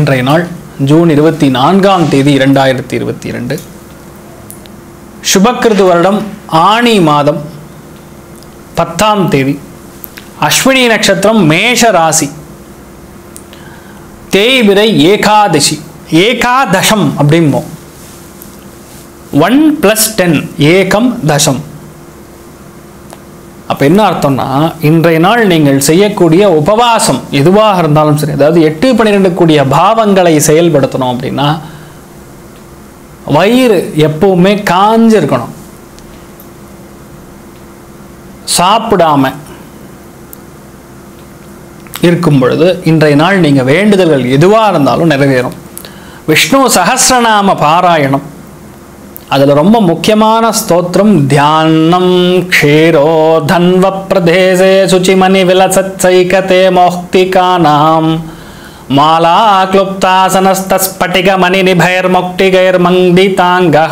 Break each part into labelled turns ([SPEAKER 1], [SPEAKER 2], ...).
[SPEAKER 1] இன்றைய நாள் ஜூன் இருபத்தி நான்காம் தேதி இரண்டாயிரத்தி இருபத்தி இரண்டு சுபக்கிருது வருடம் ஆணி மாதம் பத்தாம் தேதி அஸ்வினி நட்சத்திரம் மேஷ ராசி தேய்பிரை ஏகாதசி ஏகாதசம் அப்படிம்போம் ஒன் ப்ளஸ் டென் ஏகம் தசம் அப்போ என்ன அர்த்தம்னா இன்றைய நாள் நீங்கள் செய்யக்கூடிய உபவாசம் எதுவாக இருந்தாலும் சரி அதாவது எட்டு பன்னிரெண்டு கூடிய பாவங்களை செயல்படுத்தணும் அப்படின்னா வயிறு எப்பவுமே காஞ்சிருக்கணும் சாப்பிடாம இருக்கும் பொழுது இன்றைய நாள் நீங்கள் வேண்டுதல்கள் எதுவாக இருந்தாலும் நிறைவேறும் விஷ்ணு சஹஸ்ரநாம பாராயணம் அதில் ரொம்ப முக்கியமான ஸ்தோத்திரம் தியானம் க்ஷீரோ தன்வ பிரதேசே சுச்சிமணி விலசத் சைகதே மௌக்திகானாம் மாலா क्लुप्तासनस्तस्फटिक मणिनिभैर्मुक्तिगैर्मङ्डिताङ्गः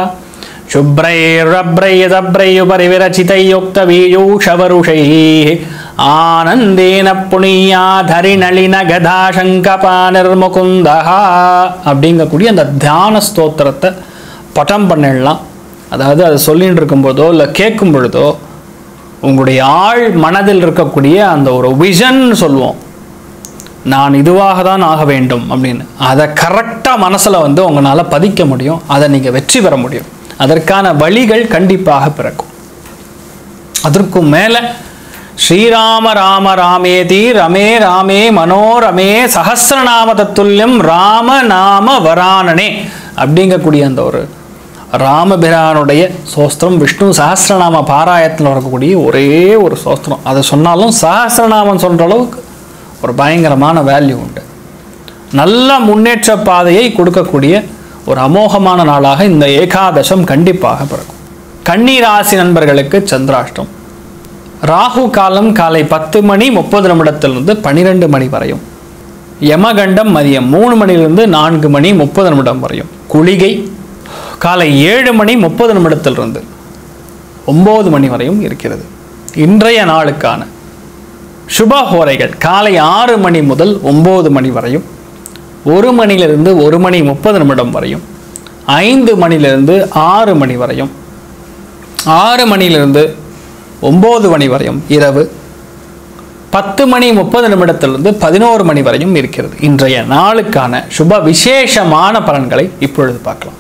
[SPEAKER 1] शुभ्रैरभ्रैरभ्रैयुपरि विरचितैयुक्तवीयूषवरुषैः ஆனந்தேன புனியாதரிநளின கதாசங்கபானிர்முகுந்தः அப்படிங்கக்கூடிய அந்த தியான ஸ்தோத்திரத்தை பட்டம் பண்ணிடலாம் அதாவது அதை சொல்லிட்டு இருக்கும்போதோ இல்லை கேட்கும் பொழுதோ உங்களுடைய ஆழ் மனதில் இருக்கக்கூடிய அந்த ஒரு விஷன் சொல்லுவோம் நான் இதுவாக தான் ஆக வேண்டும் அப்படின்னு அதை கரெக்டாக மனசில் வந்து உங்களால் பதிக்க முடியும் அதை நீங்கள் வெற்றி பெற முடியும் அதற்கான வழிகள் கண்டிப்பாக பிறக்கும் அதற்கும் மேலே ஸ்ரீராம ராம ராமேதி ரமே ராமே மனோரமே சஹசிரநாம தத்துல்யம் ராம நாம வரானனே அப்படிங்கக்கூடிய அந்த ஒரு ராமபிரானுடைய சோஸ்திரம் விஷ்ணு சஹசிரநாம பாராயத்தில் வரக்கூடிய ஒரே ஒரு சோஸ்திரம் அதை சொன்னாலும் சஹசிரநாமம் சொல்கிற அளவுக்கு ஒரு பயங்கரமான வேல்யூ உண்டு நல்ல முன்னேற்ற பாதையை கொடுக்கக்கூடிய ஒரு அமோகமான நாளாக இந்த ஏகாதசம் கண்டிப்பாக பிறக்கும் கண்ணீராசி நண்பர்களுக்கு சந்திராஷ்டம் ராகு காலம் காலை பத்து மணி முப்பது நிமிடத்திலிருந்து பன்னிரெண்டு மணி வரையும் யமகண்டம் மதியம் மூணு மணிலிருந்து நான்கு மணி முப்பது நிமிடம் வரையும் குளிகை காலை ஏழு மணி முப்பது நிமிடத்திலிருந்து ஒம்பது மணி வரையும் இருக்கிறது இன்றைய நாளுக்கான சுபஹோரைகள் காலை ஆறு மணி முதல் ஒம்பது மணி வரையும் ஒரு மணிலிருந்து ஒரு மணி முப்பது நிமிடம் வரையும் ஐந்து மணிலிருந்து ஆறு மணி வரையும் ஆறு மணிலிருந்து ஒம்பது மணி வரையும் இரவு பத்து மணி முப்பது நிமிடத்திலிருந்து பதினோரு மணி வரையும் இருக்கிறது இன்றைய நாளுக்கான சுப விசேஷமான பலன்களை இப்பொழுது பார்க்கலாம்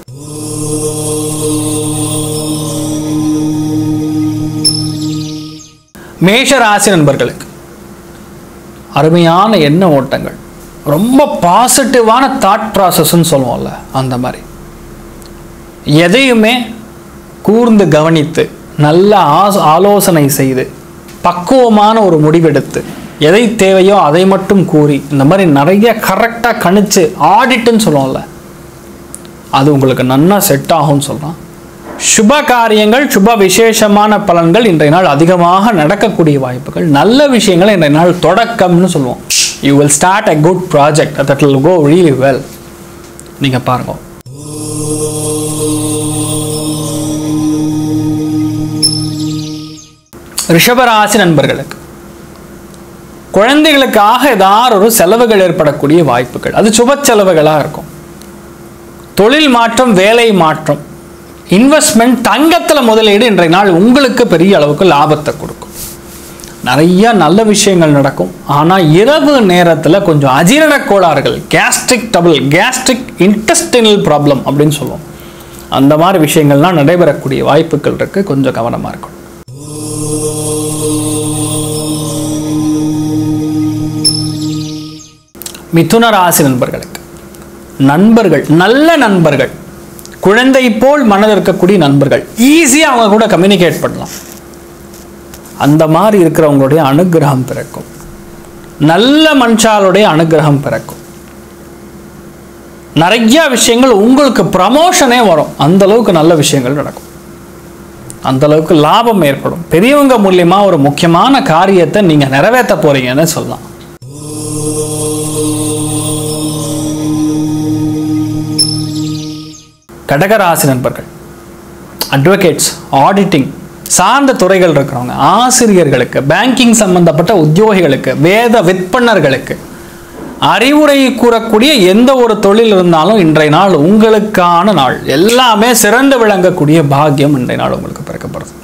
[SPEAKER 1] மேஷ ராசி நண்பர்களுக்கு அருமையான எண்ண ஓட்டங்கள் ரொம்ப பாசிட்டிவான தாட் ப்ராசஸ்ன்னு சொல்லுவோம்ல அந்த மாதிரி எதையுமே கூர்ந்து கவனித்து நல்ல ஆஸ் ஆலோசனை செய்து பக்குவமான ஒரு முடிவெடுத்து எதை தேவையோ அதை மட்டும் கூறி இந்த மாதிரி நிறைய கரெக்டாக கணிச்சு ஆடிட்டுன்னு சொல்லுவோம்ல அது உங்களுக்கு நன்னா செட் ஆகும்னு சொல்கிறான் சுப காரியங்கள் சுப விசேஷமான பலன்கள் இன்றைய நாள் அதிகமாக நடக்கக்கூடிய வாய்ப்புகள் நல்ல விஷயங்கள் இன்றைய நாள் தொடக்கம்னு சொல்லுவோம் you will start a good project that will go really well நீங்கள் பாருங்க ரிஷபராசி நண்பர்களுக்கு குழந்தைகளுக்காக ஏதாவது ஒரு செலவுகள் ஏற்படக்கூடிய வாய்ப்புகள் அது சுப செலவுகளாக இருக்கும் தொழில் மாற்றம் வேலை மாற்றம் இன்வெஸ்ட்மெண்ட் தங்கத்தில் முதலீடு இன்றைய நாள் உங்களுக்கு பெரிய அளவுக்கு லாபத்தை கொடுக்கும் நிறைய நல்ல விஷயங்கள் நடக்கும் ஆனால் இரவு நேரத்தில் கொஞ்சம் அஜீரண கோளாறுகள் gastric double gastric intestinal problem அப்படின்னு சொல்லுவோம் அந்த மாதிரி விஷயங்கள்லாம் நடைபெறக்கூடிய வாய்ப்புகள் இருக்குது கொஞ்சம் கவனமாக இருக்கும் மிதுன ராசி நண்பர்களுக்கு நண்பர்கள் நல்ல நண்பர்கள் குழந்தை போல் மனதில் இருக்கக்கூடிய நண்பர்கள் ஈஸியாக அவங்க கூட கம்யூனிகேட் பண்ணலாம் அந்த மாதிரி இருக்கிறவங்களுடைய அனுகிரகம் பிறக்கும் நல்ல மனுஷாலுடைய அனுகிரகம் பிறக்கும் நிறைய விஷயங்கள் உங்களுக்கு ப்ரமோஷனே வரும் அந்த அளவுக்கு நல்ல விஷயங்கள் நடக்கும் அந்த அளவுக்கு லாபம் ஏற்படும் பெரியவங்க மூலியமா ஒரு முக்கியமான காரியத்தை நீங்க நிறைவேற்ற போறீங்கன்னு சொல்லலாம் கடகராசி நண்பர்கள் அட்வொகேட்ஸ் ஆடிட்டிங் சார்ந்த துறைகள் இருக்கிறவங்க ஆசிரியர்களுக்கு பேங்கிங் சம்பந்தப்பட்ட உத்தியோகிகளுக்கு வேத விற்பனர்களுக்கு அறிவுரை கூறக்கூடிய எந்த ஒரு தொழில் இருந்தாலும் இன்றைய நாள் உங்களுக்கான நாள் எல்லாமே சிறந்து விளங்கக்கூடிய பாக்கியம் இன்றைய நாள் உங்களுக்கு பிறக்கப்படுது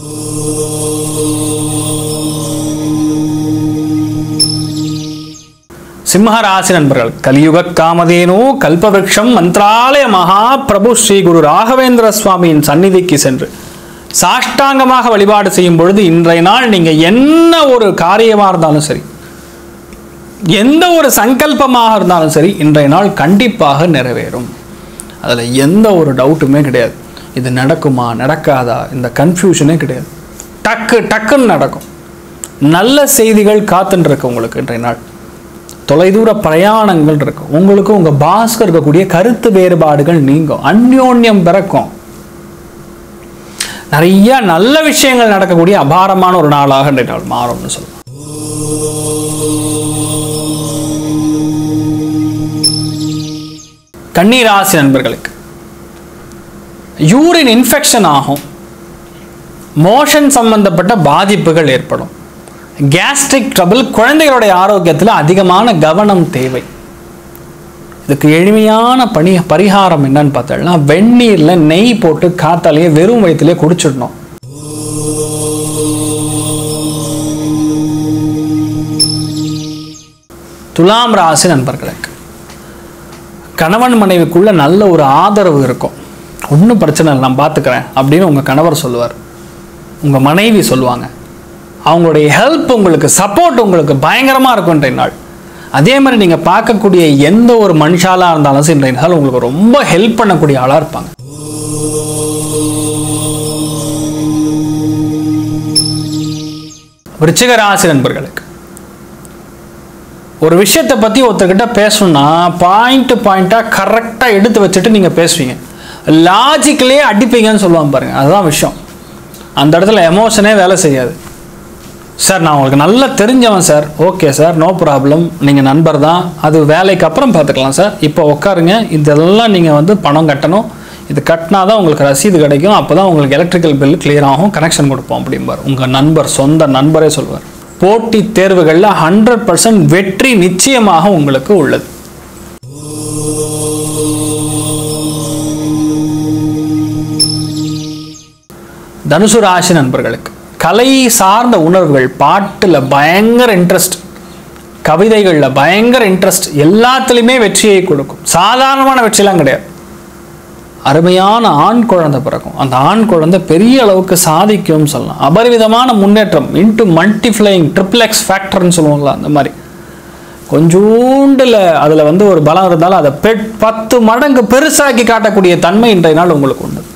[SPEAKER 1] சிம்மராசி நண்பர்கள் கலியுக காமதேனு கல்பவருஷம் மந்த்ராலய மகா பிரபு ஸ்ரீ குரு ராகவேந்திர சுவாமியின் சந்நிதிக்கு சென்று சாஷ்டாங்கமாக வழிபாடு செய்யும் பொழுது இன்றைய நாள் நீங்க என்ன ஒரு காரியமாக இருந்தாலும் சரி எந்த ஒரு சங்கல்பமாக இருந்தாலும் சரி இன்றைய நாள் கண்டிப்பாக நிறைவேறும் அதில் எந்த ஒரு டவுட்டுமே கிடையாது இது நடக்குமா நடக்காதா இந்த கன்ஃபியூஷனே கிடையாது டக்கு டக்குன்னு நடக்கும் நல்ல செய்திகள் காத்துன்னு இருக்கு உங்களுக்கு இன்றைய நாள் தொலைதூர பிரயாணங்கள் இருக்கும் உங்களுக்கு உங்கள் பாஸ்க்கு இருக்கக்கூடிய கருத்து வேறுபாடுகள் நீங்கும் அந்யோன்யம் பிறக்கும் நிறைய நல்ல விஷயங்கள் நடக்கக்கூடிய அபாரமான ஒரு நாளாக இன்றைய நாள் மாறும்னு சொல்லலாம் கண்ணீராசி நண்பர்களுக்கு யூரின் இன்ஃபெக்ஷன் ஆகும் மோஷன் சம்பந்தப்பட்ட பாதிப்புகள் ஏற்படும் கேஸ்ட்ரிக் ட்ரபிள் குழந்தைகளுடைய ஆரோக்கியத்தில் அதிகமான கவனம் தேவை இதுக்கு எளிமையான பணி பரிகாரம் என்னன்னு பார்த்தோம்னா வெந்நீரில் நெய் போட்டு காத்தாலேயே வெறும் வயிற்றுலேயே குடிச்சிடணும் துலாம் ராசி நண்பர்களுக்கு கணவன் மனைவிக்குள்ள நல்ல ஒரு ஆதரவு இருக்கும் ஒன்றும் பிரச்சனை இல்லை நான் பார்த்துக்கிறேன் அப்படின்னு உங்கள் கணவர் சொல்லுவார் உங்கள் மனைவி சொல்லுவாங்க அவங்களுடைய ஹெல்ப் உங்களுக்கு சப்போர்ட் உங்களுக்கு பயங்கரமாக இருக்கும் இன்றைய நாள் அதே மாதிரி நீங்கள் பார்க்கக்கூடிய எந்த ஒரு மனுஷாலாக இருந்தாலும் சரி இன்றைய நாள் உங்களுக்கு ரொம்ப ஹெல்ப் பண்ணக்கூடிய ஆளாக இருப்பாங்க விருச்சிக ராசி நண்பர்களுக்கு ஒரு விஷயத்தை பற்றி ஒருத்தர்கிட்ட பேசணும்னா பாயிண்ட் பாயிண்ட்டாக கரெக்டாக எடுத்து வச்சுட்டு நீங்கள் பேசுவீங்க லாஜிக்கலே அடிப்பீங்கன்னு சொல்லுவாங்க பாருங்க அதுதான் விஷயம் அந்த இடத்துல எமோஷனே வேலை செய்யாது சார் நான் உங்களுக்கு நல்லா தெரிஞ்சவன் sir okay sir no problem நீங்கள் நண்பர் தான் அது வேலைக்கு அப்புறம் பார்த்துக்கலாம் சார் இப்போ உட்காருங்க இதெல்லாம் நீங்கள் வந்து பணம் கட்டணும் இது கட்டினா தான் உங்களுக்கு ரசீது கிடைக்கும் அப்போ தான் உங்களுக்கு எலக்ட்ரிக்கல் பில் கிளியர் ஆகும் கனெக்ஷன் கொடுப்போம் அப்படிம்பார் உங்கள் நண்பர் சொந்த நண்பரே சொல்வார் போட்டி தேர்வுகளில் ஹண்ட்ரட் பர்சன்ட் வெற்றி நிச்சயமாக உங்களுக்கு உள்ளது தனுசு ராசி நண்பர்களுக்கு கலை சார்ந்த உணர்வுகள் பாட்டில் பயங்கர இன்ட்ரெஸ்ட் கவிதைகளில் பயங்கர இன்ட்ரெஸ்ட் எல்லாத்துலேயுமே வெற்றியை கொடுக்கும் சாதாரணமான வெற்றிலாம் கிடையாது அருமையான ஆண் குழந்தை பிறக்கும் அந்த ஆண் குழந்தை பெரிய அளவுக்கு சாதிக்கும்னு சொல்லலாம் அபரிவிதமான முன்னேற்றம் இன்ட்டு மல்டிஃப்ளைங் ட்ரிப்ளெக்ஸ் ஃபேக்டர்னு சொல்லுவாங்களா அந்த மாதிரி கொஞ்சோண்டில் அதில் வந்து ஒரு பலம் இருந்தாலும் அதை பெ பத்து மடங்கு பெருசாக்கி காட்டக்கூடிய தன்மை இன்றைய நாள் உங்களுக்கு உண்டு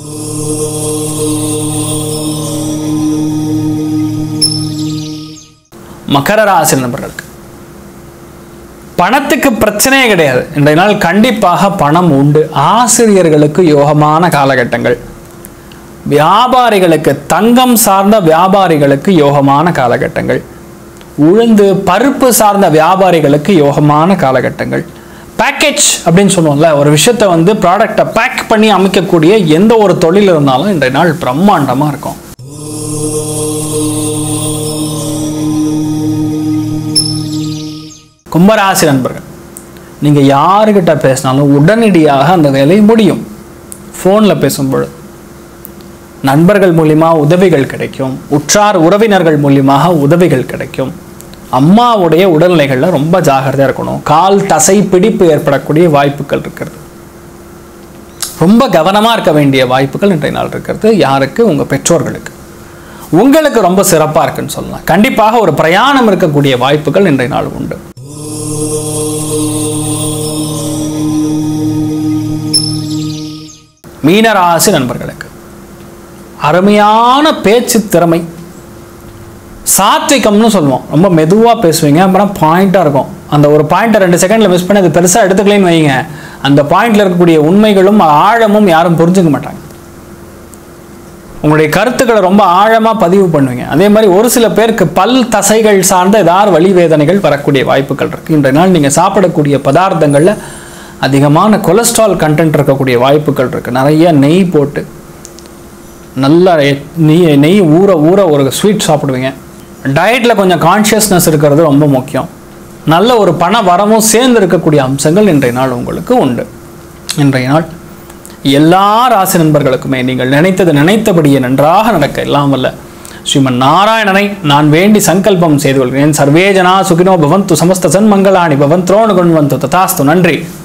[SPEAKER 1] மகர ராசி நண்பர்களுக்கு பணத்துக்கு பிரச்சனையே கிடையாது இன்றைய நாள் கண்டிப்பாக பணம் உண்டு ஆசிரியர்களுக்கு யோகமான காலகட்டங்கள் வியாபாரிகளுக்கு தங்கம் சார்ந்த வியாபாரிகளுக்கு யோகமான காலகட்டங்கள் உளுந்து பருப்பு சார்ந்த வியாபாரிகளுக்கு யோகமான காலகட்டங்கள் பேக்கேஜ் அப்படின்னு சொல்லுவோம்ல ஒரு விஷயத்தை வந்து ப்ராடக்டை பேக் பண்ணி அமைக்கக்கூடிய எந்த ஒரு தொழில் இருந்தாலும் இன்றைய நாள் பிரம்மாண்டமாக இருக்கும் கும்பராசி நண்பர்கள் நீங்கள் யாருக்கிட்ட பேசினாலும் உடனடியாக அந்த வேலை முடியும் ஃபோனில் பேசும்பொழுது நண்பர்கள் மூலியமா உதவிகள் கிடைக்கும் உற்றார் உறவினர்கள் மூலியமாக உதவிகள் கிடைக்கும் அம்மாவுடைய உடல்நிலைகளில் ரொம்ப ஜாகிரதையாக இருக்கணும் கால் தசை பிடிப்பு ஏற்படக்கூடிய வாய்ப்புகள் இருக்கிறது ரொம்ப கவனமாக இருக்க வேண்டிய வாய்ப்புகள் இன்றைய நாள் இருக்கிறது யாருக்கு உங்கள் பெற்றோர்களுக்கு உங்களுக்கு ரொம்ப சிறப்பாக இருக்குன்னு சொல்லலாம் கண்டிப்பாக ஒரு பிரயாணம் இருக்கக்கூடிய வாய்ப்புகள் இன்றைய நாள் உண்டு மீனராசி நண்பர்களுக்கு அருமையான பேச்சு திறமை சாத்விகம்னு சொல்லுவோம் ரொம்ப மெதுவாக பேசுவீங்க அப்புறம் பாயிண்ட்டாக இருக்கும் அந்த ஒரு பாயிண்ட்டை ரெண்டு செகண்டில் மிஸ் பண்ணி அது பெருசாக எடுத்துக்கலைன்னு வைங்க அந்த பாயிண்ட்ல இருக்கக்கூடிய உண்மைகளும் ஆழமும் யாரும் புரிஞ்சுக்க மாட்டாங்க உங்களுடைய கருத்துக்களை ரொம்ப ஆழமாக பதிவு பண்ணுவீங்க அதே மாதிரி ஒரு சில பேருக்கு பல் தசைகள் சார்ந்த ஏதாவது வலி வேதனைகள் வரக்கூடிய வாய்ப்புகள் இருக்குது இன்றைய நாள் நீங்கள் சாப்பிடக்கூடிய பதார்த்தங்களில் அதிகமான கொலஸ்ட்ரால் கண்டென்ட் இருக்கக்கூடிய வாய்ப்புகள் இருக்குது நிறைய நெய் போட்டு நல்லா எ- நெய் நெய் ஊற ஊற ஒரு ஸ்வீட் சாப்பிடுவீங்க டயட்டில் கொஞ்சம் கான்ஷியஸ்னஸ் இருக்கிறது ரொம்ப முக்கியம் நல்ல ஒரு பண வரமும் சேர்ந்து இருக்கக்கூடிய அம்சங்கள் இன்றைய நாள் உங்களுக்கு உண்டு இன்றைய நாள் எல்லா ராசி நண்பர்களுக்குமே நீங்கள் நினைத்தது நினைத்தபடியே நன்றாக நடக்க எல்லாம் வல்ல ஸ்ரீமன் நாராயணனை நான் வேண்டி சங்கல்பம் செய்து கொள்கிறேன் சர்வே ஜனா சுகினோ பவந்து சமஸ்த சன்மங்களாணி பவன் துரோணு கொண்டு ததாஸ்து நன்றி